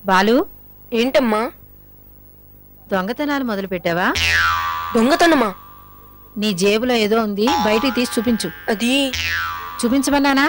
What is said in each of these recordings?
బాలు ఏంటమ్మా దొంగతనాలు మొదలు పెట్టావా దొంగతనమా నీ జేబులో ఏదో ఉంది బయటికి తీసి చూపించు అది చూపించమన్నానా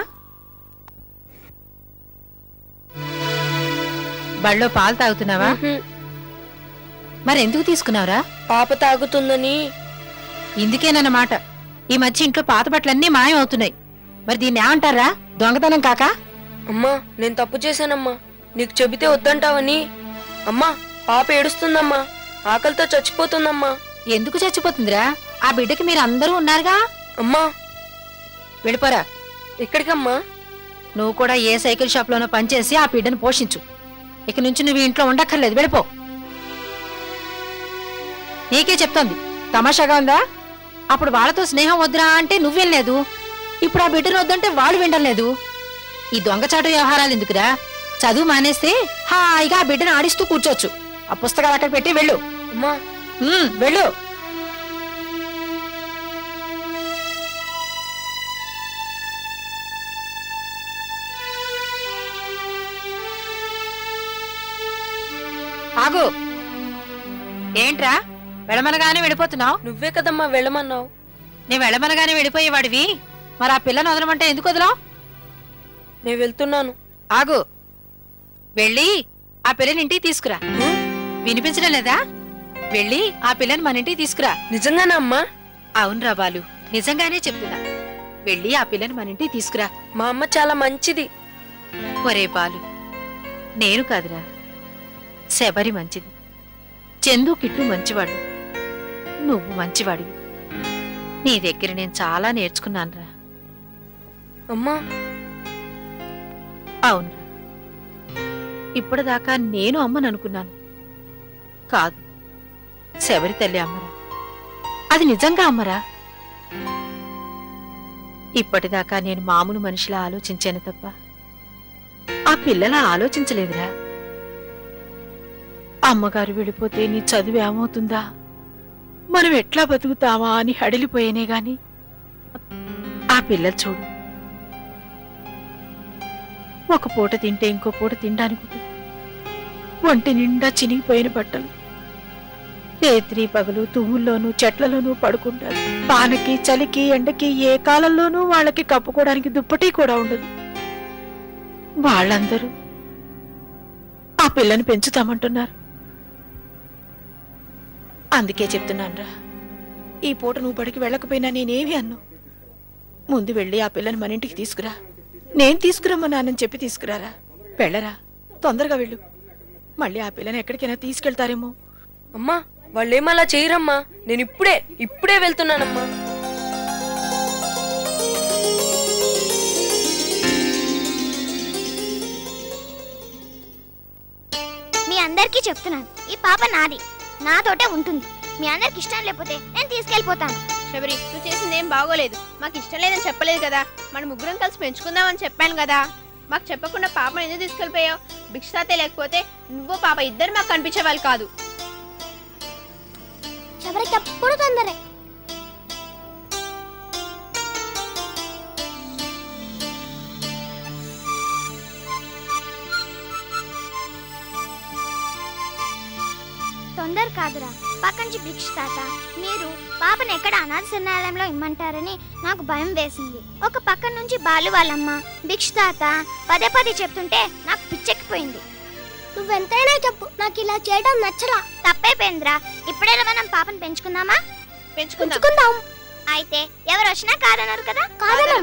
బళ్ళో పాలు తాగుతున్నావా ఉహుం, మరి ఎందుకు తీసుకున్నావురా పాప తాగుతుందని ఇందుకేనన్నమాట ఈ మధ్య ఇంట్లో పాత బట్టలన్నీ మాయం అవుతున్నాయి మరి దీన్ని ఏమంటారా దొంగతనం కాక అమ్మా నేను తప్పు చేశానమ్మా నీకు చెబితే వద్దంటావని అమ్మా పాప ఏడుస్తుందమ్మా ఆకలితో చచ్చిపోతుందమ్మా ఎందుకు చచ్చిపోతుందిరా ఆ బిడ్డకి మీరు అందరూ ఉన్నారుగా అమ్మా వెళ్ళిపోరా ఎక్కడికమ్మా నువ్వు కూడా ఏ సైకిల్ షాప్లోనో పనిచేసి ఆ బిడ్డను పోషించు ఇక నుంచి నువ్వు ఇంట్లో ఉండక్కర్లేదు వెళ్ళిపో నీకే చెప్తోంది తమాషాగా ఉందా అప్పుడు వాళ్ళతో స్నేహం వద్దురా అంటే నువ్వేం లేదు ఇప్పుడు ఆ బిడ్డను వద్దంటే వాళ్ళు వినడం లేదు ఈ దొంగచాటు వ్యవహారాలు ఎందుకురా చదువు మానేస్తే హాయిగా ఆ బిడ్డను ఆడిస్తూ కూర్చోవచ్చు ఆ పుస్తకాలు అక్కడ పెట్టి వెళ్ళు అమ్మా ఉమ్, వెళ్ళు ఆగు ఏంట్రా వెళ్ళమనగానే వెళ్ళిపోతున్నావు నువ్వే కదమ్మా వెళ్ళమన్నావు నేను వెళ్ళమనగానే వెళ్ళిపోయేవాడివి మరి ఆ పిల్లని వదలమంటే ఎందుకు వదలవు నేను వెళ్తున్నాను ఆగు వెళ్ళి ఆ పిల్లని ఇంటికి తీసుకురా ఉం? వినిపించడం లేదా వెళ్ళి ఆ పిల్లని మన ఇంటికి తీసుకురా నిజంగానా అమ్మా అవునరా బాలు నిజంగానే చెప్తున్నా వెళ్ళి ఆ పిల్లని మన ఇంటికి తీసుకురా మా అమ్మ చాలా మంచిది ఒరే బాలు నేను కాదురా శబరి మంచిది చందు కిట్టు మంచివాడు నువ్వు మంచివాడివి నీ దగ్గర నేను చాలా నేర్చుకున్నానురా అమ్మా అవునరా ఇప్పటిదాకా నేను అమ్మను అనుకున్నాను కాదు శబరి తల్లి అమ్మరా అది నిజంగా అమ్మరా ఇప్పటిదాకా నేను మామూలు మనిషిలా ఆలోచించాను తప్ప ఆ పిల్లలా ఆలోచించలేదురా అమ్మగారు వెళ్ళిపోతే నీ చదువు ఏమవుతుందా మనం ఎట్లా బతుకుతామా అని హడిలిపోయేనే గాని ఆ పిల్లలు చూడు ఒక పూట తింటే ఇంకో పూట తినడానికి ఉండదు. ఒంటి నిండా చినిగిపోయిన బట్టలు రేత్రి పగలు తువ్వుల్లోనూ చెట్లలోనూ పడుకుంటారు పానకి చలికి ఎండకి ఏ కాలంలోనూ వాళ్ళకి కప్పుకోవడానికి దుప్పటి కూడా ఉండదు వాళ్ళందరూ ఆ పిల్లని పెంచుతామంటున్నారు అందుకే చెప్తున్నానురా ఈ పూట నువ్వు బడికి వెళ్ళకపోయినా నేనేమి అన్ను ముందు వెళ్ళి ఆ పిల్లని మన ఇంటికి తీసుకురా నేను తీసుకురమ్మన్నానని చెప్పి తీసుకురారా వెళ్ళరా తొందరగా వెళ్ళు మళ్ళీ ఆ పిల్లని ఎక్కడికైనా తీసుకెళ్తారేమో అమ్మా వాళ్ళేమలా చేయరమ్మా నేను ఇప్పుడే ఇప్పుడే వెళ్తున్నానమ్మా మీ అందరికీ చెప్తున్నాను ఈ పాప నాది నాతోటే ఉంటుంది మీ అందరికి ఇష్టం లేకపోతే నేను తీసుకెళ్ళిపోతాను శబరి నువ్వు చేసింది ఏం బాగోలేదు మాకు ఇష్టం లేదని చెప్పలేదు కదా మన ముగ్గురం కలిసి పెంచుకుందామని చెప్పాను కదా మాకు చెప్పకుండా పాపను ఎందుకు తీసుకెళ్ళిపోయావు భిక్షాతే లేకపోతే నువ్వు పాప ఇద్దరు మాకు కనిపించేవాళ్ళు కాదు ఎవరికి ఎప్పుడు తొందరే తొందర కాదురా పక్కంచి భిక్ష తాత మీరు పాపను ఎక్కడ అనాథ శరణాలయంలో ఇమ్మంటారని నాకు భయం వేసింది ఒక పక్క నుంచి బాలు వాళ్ళమ్మ భిక్ష తాత పదే పదే చెప్తుంటే నాకు పిచ్చెక్కిపోయింది నువ్వెంతైనా చెప్పు నాకు ఇలా చేయడం నచ్చలా తప్పైపోయిందిరా ఇప్పుడైనా మనం పాపను పెంచుకుందామా పెంచుకుందాం పెంచుకుందాం అయితే ఎవరు వచ్చినా కాదన్నారు కదా కాదనం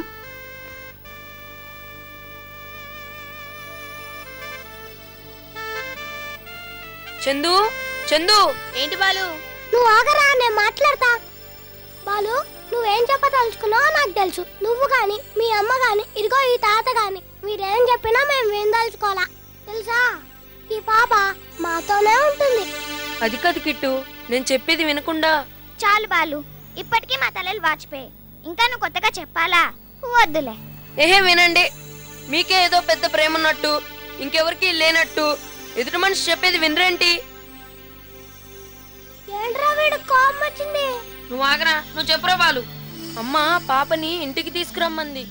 చందు చందు ఏంటి బాలు నువ్వు ఆగరా నేను మాట్లాడతా బాలు నువ్వేం చెప్పదలుచుకున్నావో నాకు తెలుసు నువ్వు గాని మీ అమ్మ గాని ఇదిగో ఈ తాత గాని మీరేం చెప్పినా మేము విందలుచుకోవాలా తెలుసా ఈ పాప మాతోనే ఉంటుంది అది కాదు కిట్టు నేను చెప్పేది వినకుండా చాలు బాలు ఇప్పటికీ మా తలలు వాచిపోయి ఇంకా నువ్వు కొత్తగా చెప్పాలా వద్దులే ఏహే వినండి మీకే ఏదో పెద్ద ప్రేమ ఉన్నట్టు ఇంకెవరికి లేనట్టు ఎదుటి మనిషి చెప్పేది వినరేంటి ఏంట్రా వీడు కోపం వచ్చింది నువ్వు ఆగరా నువ్వు చెప్పురా వాళ్ళు అమ్మ పాపని ఇంటికి తీసుకురమ్మంది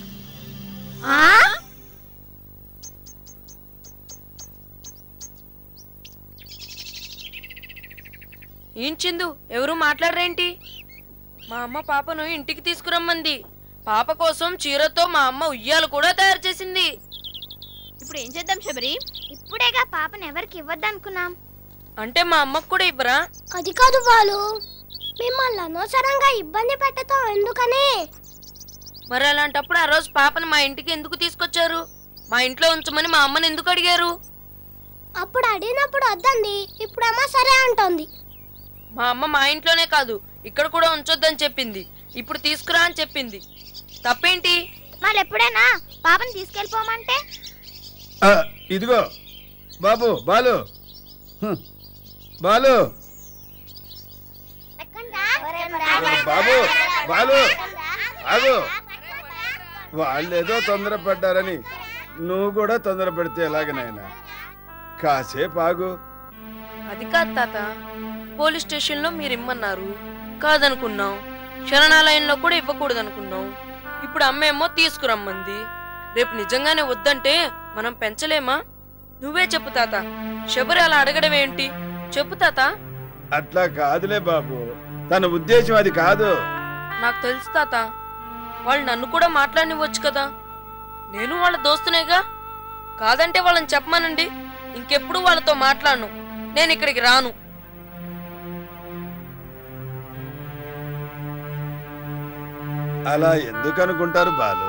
ఏం చిందు ఎవరు మాట్లాడరేంటి మా అమ్మ పాపను ఇంటికి తీసుకురమ్మంది పాప కోసం చీరతో మా అమ్మ ఉయ్యాలు కూడా తయారు చేసింది ఇప్పుడు ఏం చేద్దాం శబరి ఇప్పుడేగా పాపను ఎవరికి ఇవ్వద్దనుకున్నాం అంటే మా అమ్మకు కూడా ఇవ్వరా అది కాదు బాలు మిమ్మల్ని అనవసరంగా ఇబ్బంది పెట్టతాం ఎందుకని మరి అలాంటప్పుడు ఆ రోజు పాపను మా ఇంటికి ఎందుకు తీసుకొచ్చారు మా ఇంట్లో ఉంచమని మా అమ్మని ఎందుకు అడిగారు అప్పుడు అడిగినప్పుడు వద్దంది ఇప్పుడేమో సరే అంటోంది మా అమ్మ మా ఇంట్లోనే కాదు ఇక్కడ కూడా ఉంచొద్దని చెప్పింది ఇప్పుడు తీసుకురా అని చెప్పింది తప్పేంటి మళ్ళీ ఎప్పుడైనా పాపని తీసుకెళ్ళిపోమంటే ఆ, ఇదిగో బాబు బాలు హ్మ్. బాలు బాబు బాలు ఆగు వాళ్ళేదో తొందరపడ్డారని నువ్వు కూడా తొందర పెడితే ఎలాగనైనా కాసేపు ఆగు అది కాదు తాత పోలీస్ స్టేషన్లో మీరు ఇమ్మన్నారు కాదనుకున్నాం శరణాలయంలో కూడా ఇవ్వకూడదనుకున్నాం ఇప్పుడు అమ్మేమో తీసుకురమ్మంది రేపు నిజంగానే వద్దంటే మనం పెంచలేమా నువ్వే చెప్పు తాత శబరి అలా అడగడం ఏంటి చెప్పు తాత అట్లా కాదులే బాబు తన ఉద్దేశం అది కాదు నాకు తెలుసు తాత వాళ్ళు నన్ను కూడా మాట్లాడనివ్వచ్చు కదా నేను వాళ్ళ దోస్తునేగా కాదంటే వాళ్ళని చెప్పమానండి ఇంకెప్పుడు వాళ్ళతో మాట్లాడను నేను ఇక్కడికి రాను అలా ఎందుకు అనుకుంటారు బాలు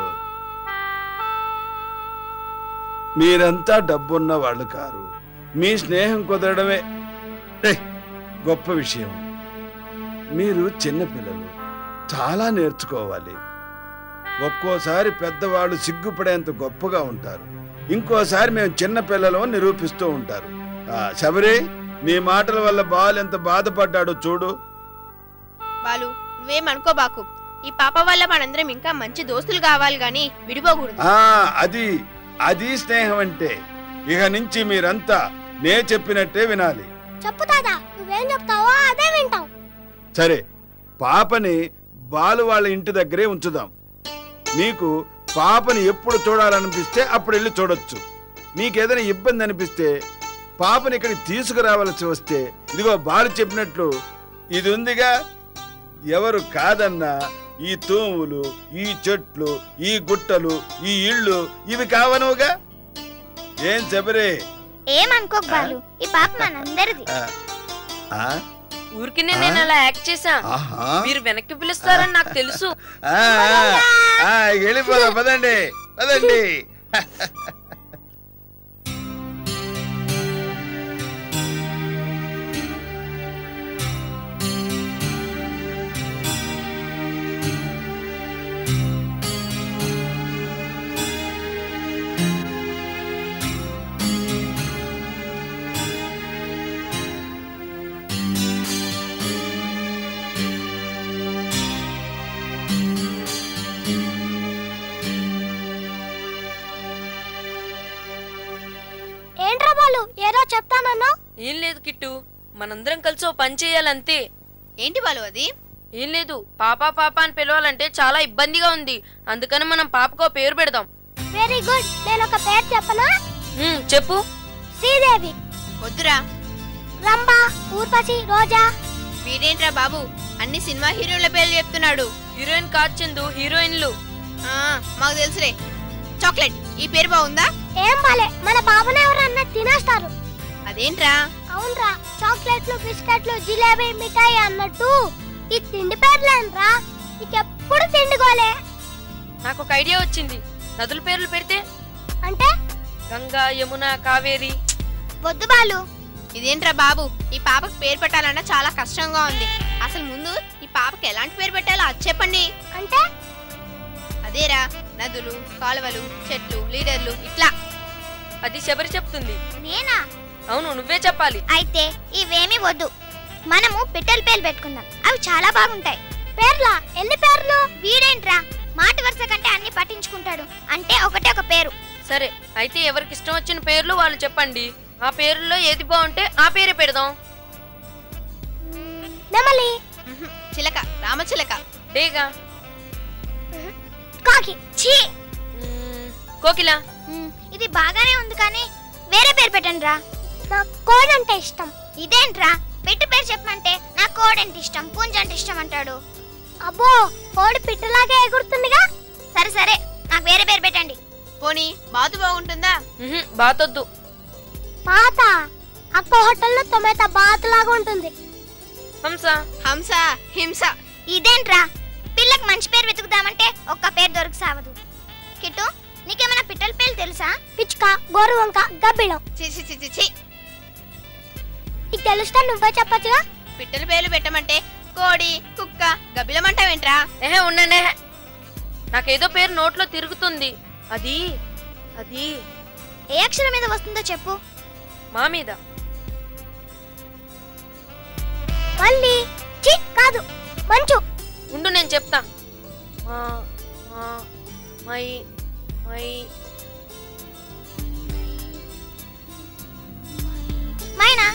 మీరంతా డబ్బున్న వాళ్ళు కారు మీ స్నేహం కుదరడమే ఏయ్, గొప్ప విషయం మీరు చిన్నపిల్లలు చాలా నేర్చుకోవాలి ఒక్కోసారి పెద్దవాళ్ళు సిగ్గుపడేంత గొప్పగా ఉంటారు ఇంకోసారి మేము చిన్న పిల్లలు నిరూపిస్తూ ఉంటారు ఆ, శబరి నీ మాటల వల్ల బాలు ఎంత బాధపడ్డాడో చూడు బాలు నువ్వేం అనుకోబాకు ఈ పాప వల్ల మనందరం ఇంకా మంచి దోస్తులు కావాలి గాని విడిపోకూడదు ఆ అది అది స్నేహం అంటే ఇక నుంచి మీరంతా నే చెప్పినట్టే వినాలి చెప్పు తాత నువ్వేం చెప్తావో అదే వింటాం సరే పాపని బాలు వాళ్ళ ఇంటి దగ్గరే ఉంచుదాం మీకు పాపని ఎప్పుడు చూడాలనిపిస్తే అప్పుడు వెళ్ళి చూడొచ్చు మీకు ఏదైనా ఇబ్బంది అనిపిస్తే పాపని ఇక్కడికి తీసుకురావాల్సి వస్తే ఇదిగో బాలు చెప్పినట్లు ఇది ఉందిగా ఎవరు కాదన్నా ఈ తూములు ఈ చెట్లు ఈ గుట్టలు ఈ ఇళ్ళు ఇవి కావనుగా ఏం చెప్పరే ఏమనుకోకు బాలు ఈ పాప మనందరిది ఆ, ఆ, ఊరికినే నేను అలా యాక్ట్ చేశా ఆహా మీరు వెనక్కి పిలుస్తారని నాకు తెలుసు ఆ, ఆ, ఆ, వెళ్ళిపోదాం పదండి పదండి ఏంట్రా బాలు ఏదో చెప్తానన్నా ఏం లేదు కిట్టు మనందరం కలిసి ఓ పని చేయాలంతే ఏంటి బాలు అది ఏం లేదు పాపా పాప అని పిలవాలంటే చాలా ఇబ్బందిగా ఉంది అందుకని మనం పాపకో పేరు పెడదాం వెరీ గుడ్ నేను ఒక పేరు చెప్పనా హ్మ్, చెప్పు శ్రీదేవి వద్దురా రంభ ఊర్వశి రోజా వీడేంట్రా బాబు అన్ని సినిమా హీరోల పేర్లు చెప్తున్నాడు హీరోయిన్ కాదు చందు హీరోయిన్లు ఆ మాకు తెలుసులే చాక్లెట్ ఈ పేరు బాగుందా ఏం బాలే మన బాబుని ఎవరన్నా తినేస్తారు అదేంట్రా అవునరా చాక్లెట్లు బిస్కెట్లు జిలేబీ మిఠాయి అన్నట్టు ఈ తిండి పేర్లేనరా నీకెప్పుడు తిండిగోలే నాకు ఒక ఐడియా వచ్చింది నదుల పేర్లు పెడితే అంటే గంగా యమున కావేరి వద్దు బాలు ఇదేంట్రా బాబు ఈ పాపకు పేరు పెట్టాలన్నా చాలా కష్టంగా ఉంది అసలు ముందు ఈ పాపకి ఎలాంటి పేరు పెట్టాలో అది చెప్పండి అంటే అదేరా నదులు కాలువలు చెట్లు లీడర్లు ఇట్లా అది శబరి చెప్తుంది నేనా అవును నువ్వే చెప్పాలి అయితే ఇవేమీ వద్దు మనము పిట్టల పేర్లు పెట్టుకుందాం అవి చాలా బాగుంటాయి పేర్లా ఎన్ని పేర్లు వీడేంట్రా మాట వరుస కంటే అన్ని పట్టించుకుంటాడు అంటే ఒకటే ఒక పేరు సరే అయితే ఎవరికి ఇష్టం వచ్చిన పేర్లు వాళ్ళు చెప్పండి ఆ పేర్లలో ఏది బాగుంటే ఆ పేరే పెడదాం నెమలి ఉహు, చిలక రామచిలక డేగా కాకి ఛీ మ్మ్, కోకిల మ్, ఇది బాగానే ఉంది కానీ వేరే పేరు పెట్టండి రా నాకు కోడి అంటే ఇష్టం ఇదేంట్రా పిట్ట పేరు చెప్పమంటే నాకు కోడి అంటే ఇష్టం పుంజ అంటే ఇష్టం అంటాడు అబ్బో కోడి పిట్టలాగే ఎగురుతుందిగా సరే సరే నాకు వేరే పేరు పెట్టండి పోనీ బాతు బాగుంటుందా ఉహుం, బాతొద్దు పాత అక్క హోటల్లో టొమాటో బాత్ లాగా ఉంటుంది హంస హంస హింస ఇదేంట్రా పిల్లకి మంచి పేరు వెతుకుదామంటే ఒక్క పేరు దొరికి సావదు కిట్టు నీకేమైనా పిట్టల పేర్లు తెలుసా పిచ్చుక గోరువంక గబ్బిలం చిచి చిచి చి నీకు తెలుస్తా నువ్వే చెప్పచ్చుగా పిట్టల పేర్లు పెట్టమంటే కోడి కుక్క గబ్బిలమంటావేంట్రా ఏహే ఉండండి ఏహే. నాకేదో పేరు నోట్లో తిరుగుతుంది అది అది ఏ అక్షరం మీద వస్తుందో చెప్పు మా మీద మళ్ళీ చి కాదు మంచు ఉండు నేను చెప్తా మా మా మై మై మైనా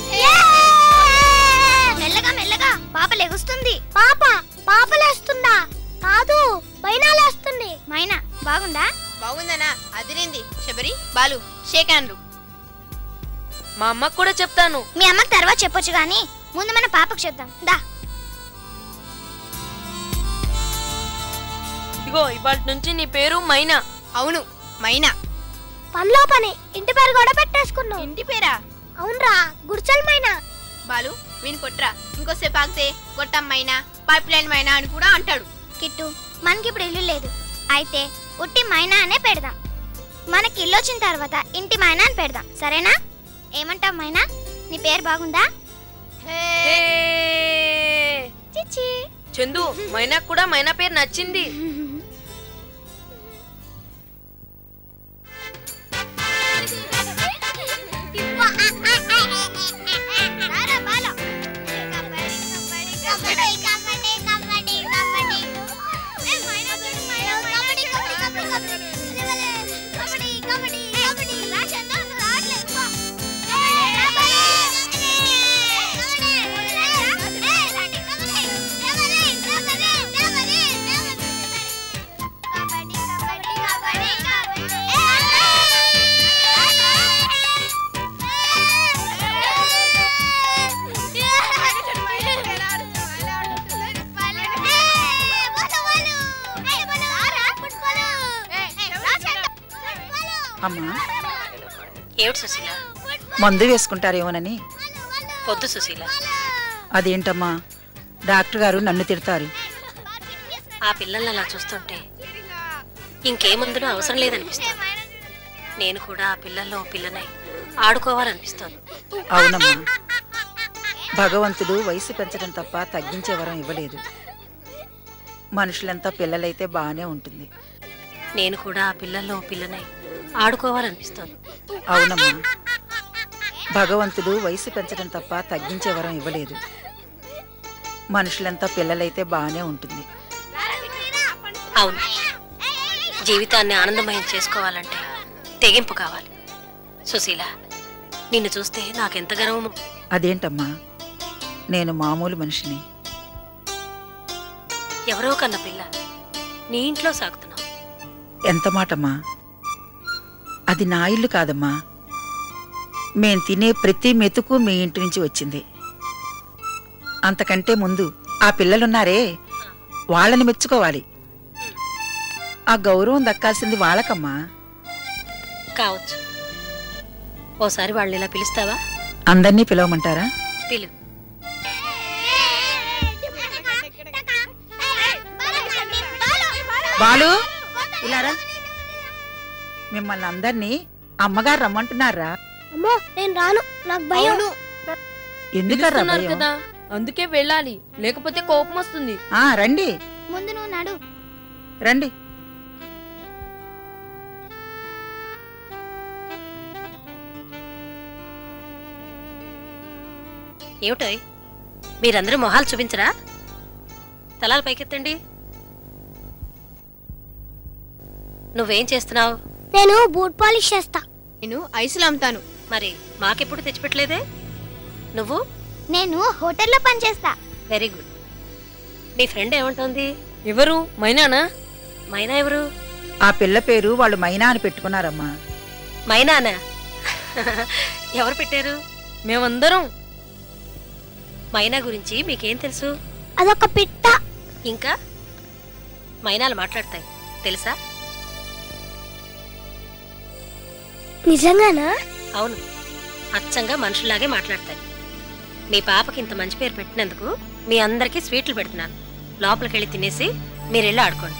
మెల్లగా మెల్లగా పాప లెగుస్తుంది పాప పాప లేస్తుందా కాదు మైనా లేస్తుంది మైనా బాగుందా బాగుందనా అదిరింది శబరి బాలు షేక్ హ్యాండ్లు మా అమ్మకు కూడా చెప్తాను మీ అమ్మకి తర్వాత చెప్పొచ్చు గాని ముందు మన పాపకు చెప్దాం దా ఇగో ఇవాళ నుంచి నీ పేరు మైనా అవును మైనా పనిలో పని ఇంటి పేరు కూడా పెట్టేసుకున్నాం ఇంటి పేరా అవునరా గుడిచల్ మైనా బాలు వీని కొట్రా ఇంకోసేపు ఆగితే గొట్టం మైనా పైప్ లైన్ మైనా అని కూడా అంటాడు కిట్టు మనకి ఇప్పుడు ఇల్లు లేదు అయితే ఉట్టి మైనా అనే పెడదాం మనకి ఇల్లు వచ్చిన తర్వాత ఇంటి మైనా అని పెడదాం సరేనా ఏమంటావ్ మైనా నీ పేరు బాగుందా హే! చిచ్చి చందు మైనాకు కూడా మైనా పేరు నచ్చింది రారా బాల. కబడ్డీ, కబడ్డీ, కబడ్డీ, కబడ్డీ, కబడ్డీ. ఏ, మైనా చూడు, మైనా, మైనా చూడు. కబడ్డీ, కబడ్డీ. కబడ్డీ, కబడ్డీ, కబడ్డీ. రా చందు, నువ్వు రావట్లేదు, పో. ఏ, కబడ్డీ, కబడ్డీ, కబడ్డీ. ఏ, రండి, కబడ్డీ, కబడ్డీ, కబడ్డీ, కబడ్డీ, కబడ్డీ. కబడ్డీ, కబడ్డీ, కబడ్డీ, కబడ్డీ. ఏ, అమ్మా ఏమిటి సుశీల మందు వేసుకుంటారేమోనని వద్దు సుశీల అదేంటమ్మా డాక్టర్ గారు నన్ను తిడతారు ఆ పిల్లల్ని అలా చూస్తుంటే ఇంకే మందులు అవసరం లేదనిపిస్తుంది నేను కూడా ఆ పిల్లల్లో ఓ పిల్లనై ఆడుకోవాలనిపిస్తోంది అవునమ్మా భగవంతుడు వయసు పెంచడం తప్ప తగ్గించే వరం ఇవ్వలేదు మనుషులంతా పిల్లలైతే బాగానే ఉంటుంది నేను కూడా ఆ పిల్లల్లో ఓ పిల్లనై ఆడుకోవాలనిపిస్తోంది అవునమ్మా భగవంతుడు వయసు పెంచడం తప్ప తగ్గించే వరం ఇవ్వలేదు మనుషులంతా పిల్లలైతే బాగానే ఉంటుంది అవును జీవితాన్ని ఆనందమయం చేసుకోవాలంటే తెగింపు కావాలి సుశీల నిన్ను చూస్తే నాకెంత గర్వమో అదేంటమ్మా నేను మామూలు మనిషిని ఎవరో కన్న పిల్ల నీ ఇంట్లో సాగుతున్నావు ఎంత మాటమ్మా అది నా ఇల్లు కాదమ్మా మేం తినే ప్రతి మెతుకు మీ ఇంటి నుంచి వచ్చింది అంతకంటే ముందు ఆ పిల్లలున్నారే వాళ్ళని మెచ్చుకోవాలి ఆ గౌరవం దక్కాల్సింది వాళ్ళకమ్మా కావచ్చు ఓసారి వాళ్ళు ఇలా పిలుస్తావా అందరినీ పిలవమంటారా పిలు బాలు ఇలారా మిమ్మల్ని అందరినీ అమ్మగారు రమ్మంటున్నారా అమ్మో నేను రాను నాకు భయం అవును ఎందుకర్రా పిలుస్తున్నారు భయం కదా అందుకే వెళ్ళాలి లేకపోతే కోపం వస్తుంది ఆ రండి ముందు నువ్వు నడు రండి ఏమిటోయ్ మీరందరూ మొహాలు చూపించరా తలాలు పైకెత్తండి నువ్వేం చేస్తున్నావు నేను బూట్ పాలిష్ చేస్తా నేను ఐసులు అమ్ముతాను మరి మాకెప్పుడు తెచ్చిపెట్టలేదే నువ్వు నేను హోటల్లో పనిచేస్తా వెరీ గుడ్ నీ ఫ్రెండ్ ఏమంటోంది ఎవరు మైనానా మైనా ఎవరు ఆ పిల్ల పేరు వాళ్ళు మైనా అని పెట్టుకున్నారమ్మా మైనానా ఎవరు పెట్టారు మేమందరం మైనా గురించి మీకేం తెలుసు అదొక పిట్ట ఇంకా మైనాలు మాట్లాడతాయి తెలుసా నిజంగానా అవును అచ్చంగా మనుషుల్లాగే మాట్లాడతాయి మీ పాపకి ఇంత మంచి పేరు పెట్టినందుకు మీ అందరికీ స్వీట్లు పెడుతున్నాను లోపలికెళ్ళి తినేసి మీరెళ్ళి ఆడుకోండి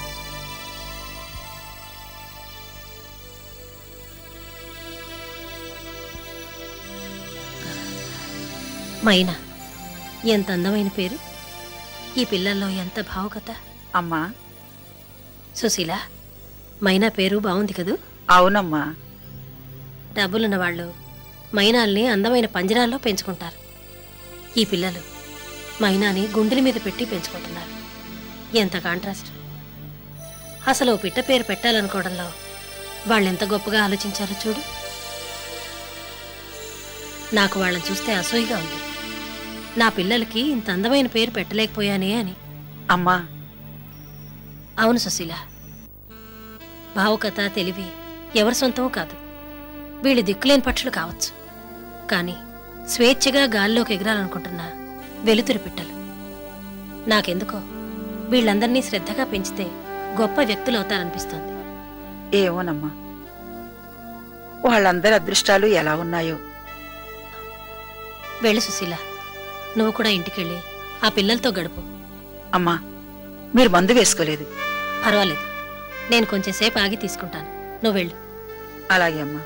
మైనా ఎంత అందమైన పేరు ఈ పిల్లల్లో ఎంత భావుకత అమ్మా సుశీల మైనా పేరు బాగుంది కదూ అవునమ్మా డబ్బులున్న వాళ్ళు మైనాల్ని అందమైన పంజరాల్లో పెంచుకుంటారు ఈ పిల్లలు మైనాని గుండెల మీద పెట్టి పెంచుకుంటున్నారు ఎంత కాంట్రాస్ట్ అసలు ఓ పిట్ట పేరు పెట్టాలనుకోవడంలో వాళ్ళెంత గొప్పగా ఆలోచించారో చూడు నాకు వాళ్ళని చూస్తే అసూయగా ఉంది నా పిల్లలకి ఇంత అందమైన పేరు పెట్టలేకపోయానే అని అమ్మా అవును సుశీల భావుకథ తెలివి ఎవరి సొంతమో కాదు వీళ్ళు దిక్కులేని పక్షులు కావచ్చు కానీ స్వేచ్ఛగా గాల్లోకి ఎగరాలనుకుంటున్న వెలుతురు పిట్టలు నాకెందుకో వీళ్ళందరినీ శ్రద్ధగా పెంచితే గొప్ప వ్యక్తులు అవుతారనిపిస్తోంది ఏమోనమ్మా వాళ్ళందరి అదృష్టాలు ఎలా ఉన్నాయో వెళ్ళి సుశీల నువ్వు కూడా ఇంటికెళ్ళి ఆ పిల్లలతో గడుపు అమ్మా మీరు మందు వేసుకోలేదు పర్వాలేదు నేను కొంచెం సేపు ఆగి తీసుకుంటాను నువ్వు వెళ్ళు అలాగే అమ్మా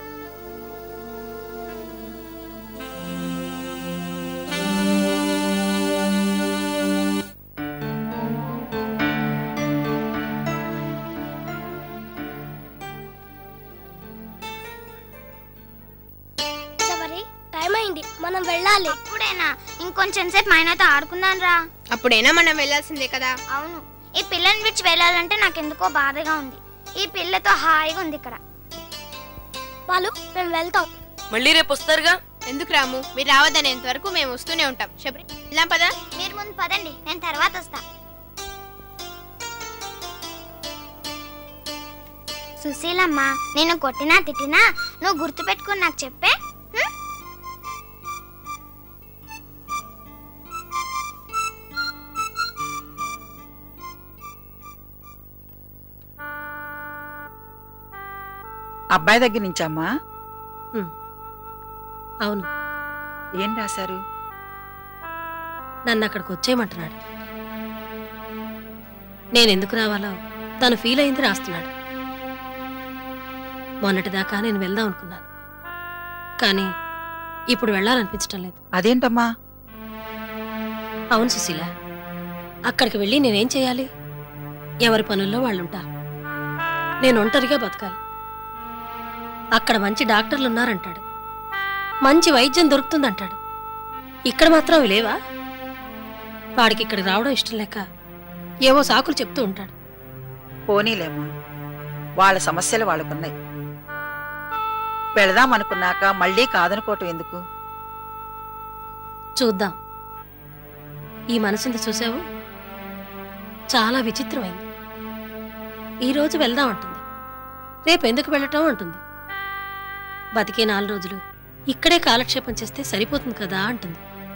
టైం అయింది మనం వెళ్ళాలి అప్పుడేనా ఇంకొంచెం సేపు మైనాతో ఆడుకుందాం రా అప్పుడైనా మనం వెళ్ళాల్సిందే కదా అవును ఈ పిల్లని విడిచి వెళ్ళాలంటే నాకు ఎందుకో బాధగా ఉంది ఈ పిల్లతో హాయిగా ఉంది ఇక్కడ వాళ్ళు మేము వెళ్తాం మళ్ళీ రేపు వస్తారుగా ఎందుకు రాము మీరు రావద్దనేంత వరకు మేము వస్తూనే ఉంటాం శబరి వెళ్దాం పదా మీరు ముందు పదండి నేను తర్వాత వస్తా సుశీలమ్మ నేను కొట్టినా తిట్టినా నువ్వు గుర్తుపెట్టుకుని నాకు చెప్పే హ్మ్? అబ్బాయి దగ్గర నుంచి అమ్మా అవును ఏం రాశారు నన్ను అక్కడికి వచ్చేయమంటున్నాడు నేను ఎందుకు రావాలో తను ఫీల్ అయింది రాస్తున్నాడు మొన్నటిదాకా నేను వెళ్దాం అనుకున్నాను కానీ ఇప్పుడు వెళ్ళాలనిపించటం లేదు అదేంటమ్మా అవును సుశీల అక్కడికి వెళ్ళి నేనేం చేయాలి ఎవరి పనుల్లో వాళ్ళు ఉంటారు నేను ఒంటరిగా బతకాలి అక్కడ మంచి డాక్టర్లు ఉన్నారంటాడు మంచి వైద్యం దొరుకుతుందంటాడు ఇక్కడ మాత్రం అవి లేవా వాడికి ఇక్కడికి రావడం ఇష్టం లేక ఏవో సాకులు చెప్తూ ఉంటాడు పోనీలేమ్మా వాళ్ళ సమస్యలు వాళ్ళకున్నాయి వెళదాం అనుకున్నాక మళ్ళీ కాదనుకోవటం ఎందుకు చూద్దాం ఈ మనసుంది చూసావు చాలా విచిత్రమైంది ఈరోజు వెళ్దాం అంటుంది రేపు ఎందుకు వెళ్ళటం అంటుంది బతికే నాలుగు రోజులు ఇక్కడే కాలక్షేపం చేస్తే సరిపోతుంది కదా అంటుంది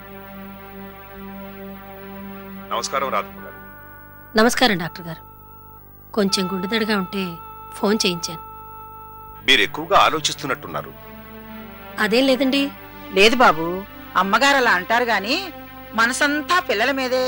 నమస్కారం రాధమ్మ గారు నమస్కారం డాక్టర్ గారు కొంచెం గుండెదడిగా ఉంటే ఫోన్ చేయించాను మీరు ఎక్కువగా ఆలోచిస్తున్నట్టున్నారు అదేం లేదండి లేదు బాబు అమ్మగారు అలా అంటారు గాని మనసంతా పిల్లల మీదే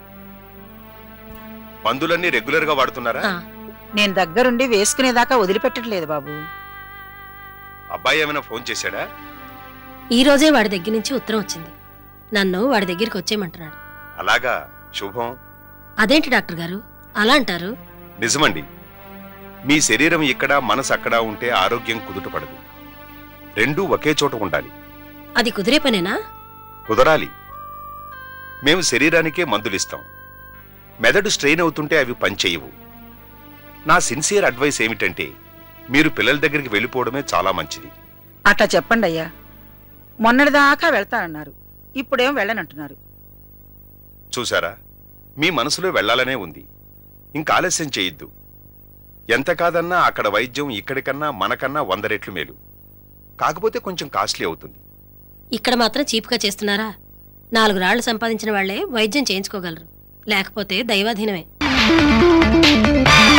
మందులన్నీ రెగ్యులర్ గా వాడుతున్నారా ఆ, నేను దగ్గరుండి వేసుకునేదాకా వదిలిపెట్టట్లేదు బాబు అబ్బాయి ఏమైనా ఫోన్ చేశాడా ఈ రోజే వాడి దగ్గర నుంచి ఉత్తరం వచ్చింది నన్ను వాడి దగ్గరికి వచ్చేయమంటున్నాడు అలాగా శుభం అదేంటి డాక్టర్ గారు అలా అంటారు నిజమండి మీ శరీరం ఇక్కడ మనసు అక్కడ ఉంటే ఆరోగ్యం కుదుటపడదు రెండూ ఒకే చోట ఉండాలి అది కుదిరే పనేనా కుదరాలి మేము శరీరానికే మందులిస్తాం మెదడు స్ట్రెయిన్ అవుతుంటే అవి పనిచేయవు నా సిన్సియర్ అడ్వైస్ ఏమిటంటే మీరు పిల్లల దగ్గరికి వెళ్ళిపోవడమే చాలా మంచిది అట్లా చెప్పండి అయ్యా మొన్నటిదాకా వెళ్తానన్నారు ఇప్పుడేం వెళ్ళనంటున్నారు చూసారా మీ మనసులో వెళ్ళాలనే ఉంది ఇంకా ఆలస్యం చేయొద్దు ఎంత కాదన్నా అక్కడ వైద్యం ఇక్కడికన్నా మనకన్నా వంద రెట్లు మేలు కాకపోతే కొంచెం కాస్ట్లీ అవుతుంది ఇక్కడ మాత్రం చీప్గా చేస్తున్నారా నాలుగు రాళ్లు సంపాదించిన వాళ్లే వైద్యం చేయించుకోగలరు లేకపోతే దైవాధీనమే